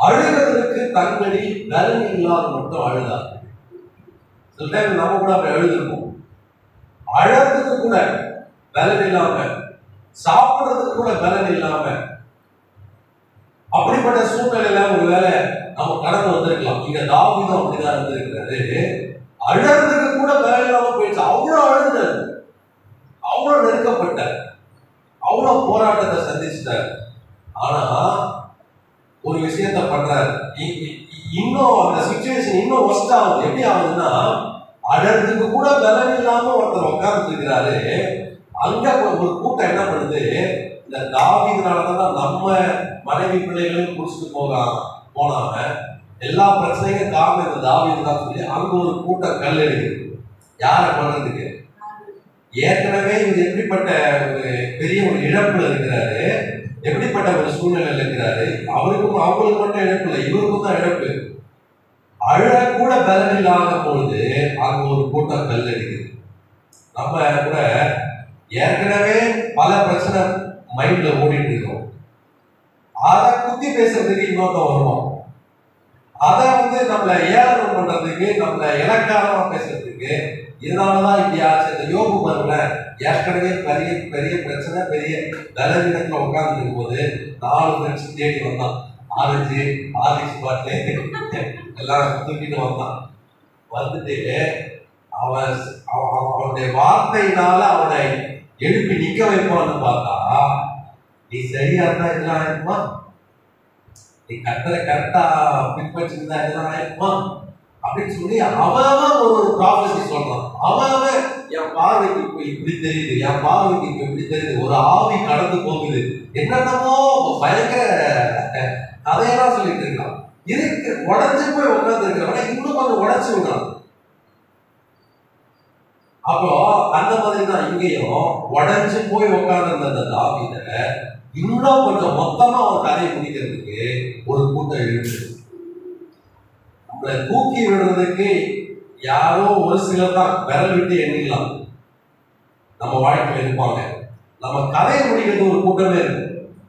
அழுகிறதுக்கு தங்களில் பலன் இல்லாத மட்டும் அழுதார் சில டைம் நம்ம கூட அப்படி அழுதுருப்போம் அழறதுக்கு கூட பலன் இல்லாம சாப்பிடுறதுக்கு கூட பலன் இல்லாம அப்படிப்பட்ட சூழ்நிலையில ஒருவேளை நம்ம கடந்து வந்திருக்கலாம் இங்க தாவிதம் அப்படிதான் இருந்திருக்கிறாரு அழறதுக்கு கூட பலன் இல்லாம போயிடுச்சு அவ்வளவு அழுந்தார் அவ்வளவு நெருக்கப்பட்டார் அவ்வளவு போராட்டத்தை சந்திச்சிட்டார் ஆனா ஒரு விஷயத்த பண்றாரு இ- இ- இ- இன்னும் அந்த சுச்சுவேஷன் இன்னும் ஒஸ்ட் ஆகுது எப்படி ஆகுதுன்னா அழறதுக்கு கூட பலன் இல்லாம ஒருத்தர் உட்கார்ந்து இருக்கிறாரு அங்க ஒரு கூட்டம் என்ன பண்ணுது இந்த தாவிதனாலதான் நம்ம மனைவி பிள்ளைகளையும் குடிச்சிட்டு போக போனாம எல்லா பிரச்சனைக்கும் காரணம் இந்த தாவீது தான் சொல்லி அங்க ஒரு கூட்டம் கல் எடுக்குது யாரை கொள்றதுக்கு ஏற்கனவே இவர் எப்படிப்பட்ட ஒரு பெரிய ஒரு இழப்புல இருக்கிறாரு எப்படிப்பட்ட ஒரு சூழ்நிலையில இருக்கிறாரு அவருக்கும் அவங்களுக்கு மட்டும் இழப்பு இல்லை இவருக்கும் தான் இழப்பு அழக்கூட பலன் இல்லாத பொழுது அங்க ஒரு கூட்டம் கல் அடிக்குது நம்ம கூட ஏற்கனவே பல பிரச்சனை மைண்ட்ல ஓடிட்டு இருக்கோம் அதை குத்தி பேசுறதுக்கு இன்னொருத்தன் வருவான் அதை வந்து நம்மள ஏளனம் பண்றதுக்கு நம்மள இலக்காரமா பேசுறதுக்கு இதனாலதான் இப்படி ஆச்சு இந்த யோகு பாருங்கள ஏற்கனவே பெரிய பெரிய பிரச்சனை பெரிய பலவீனத்துல உட்கார்ந்து இருக்கும்போது நாலு ஃப்ரெண்ட்ஸ் தேடி வந்தான் ஆரஞ்சு ஆரஞ்சு பாட்டு எல்லாம் தூக்கிட்டு வந்தான் வந்துட்டு அவன் அவன் அவனுடைய வார்த்தையினால அவனை எழுப்பி நிக்க வைப்பான்னு பார்த்தா நீ சரியா இருந்தா இதெல்லாம் ஆயிருக்குமா நீ கத்தரை கரெக்டா பின்பற்றிருந்தா இதெல்லாம் ஆயிருக்குமா அப்படின்னு சொல்லி அவன் அவன் ஒரு ப்ராஃபஸி சொல்றான் அவன் அவன் என் பார்வைக்கு இப்ப இப்படி தெரியுது என் பார்வைக்கு இப்ப இப்படி தெரியுது ஒரு ஆவி கடந்து போகுது என்னென்னமோ பயங்கர கதையெல்லாம் சொல்லிட்டு இருக்கான் இருக்கு உடஞ்சு போய் உட்கார்ந்து இருக்கிறவன இன்னும் கொஞ்சம் உடச்சு விடுறான் அப்போ அந்த மாதிரி தான் இங்கேயும் உடஞ்சு போய் உட்கார்ந்து அந்த தாவித இன்னும் கொஞ்சம் மொத்தமா அவன் கதையை முடிக்கிறதுக்கு ஒரு கூட்டம் எழுது நம்மளை தூக்கி விடுறதுக்கு யாரோ ஒரு சிலர் தான் விரல் விட்டு எண்ணிக்கலாம் நம்ம வாழ்க்கையில் இருப்பாங்க நம்ம கதையை முடிக்கிறது ஒரு கூட்டமே இருக்கு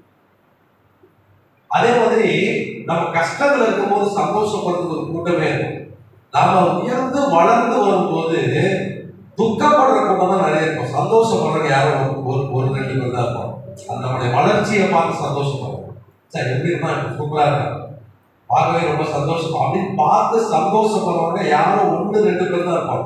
அதே மாதிரி நம்ம கஷ்டத்துல இருக்கும்போது சந்தோஷப்படுறது ஒரு கூட்டமே இருக்கும் நாம உயர்ந்து வளர்ந்து வரும்போது துக்கப்படுற கூட்டம் தான் நிறைய இருக்கும் சந்தோஷப்படுறவங்க யாரும் ஒரு- ஒரு ஒரு ரெண்டு பேர் தான் இருப்போம் அது நம்முடைய வளர்ச்சியை பார்த்து சந்தோஷப்படுறோம் சரி எப்படி இருந்தா இப்ப சூப்பரா இருக்காங்க பார்க்கவே ரொம்ப சந்தோஷம் அப்படின்னு பார்த்து சந்தோஷப்படுறவங்க யாரோ ஒன்று ரெண்டு பேர் தான் இருப்பாங்க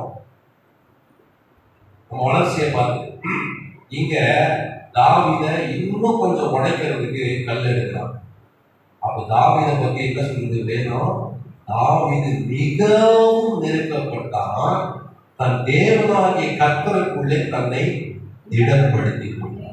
நம்ம வளர்ச்சியை பார்த்து இங்க தாவித இன்னும் கொஞ்சம் உடைக்கிறதுக்கு கல் எடுக்கிறான் அப்ப தாவீதை பத்தி என்ன சொல்லுது வேணும் தாவீது மிகவும் நெருக்கப்பட்டான் தன் தேவனாகிய கர்த்தருக்குள்ளே தன்னை திடப்படுத்திக் கொண்டான்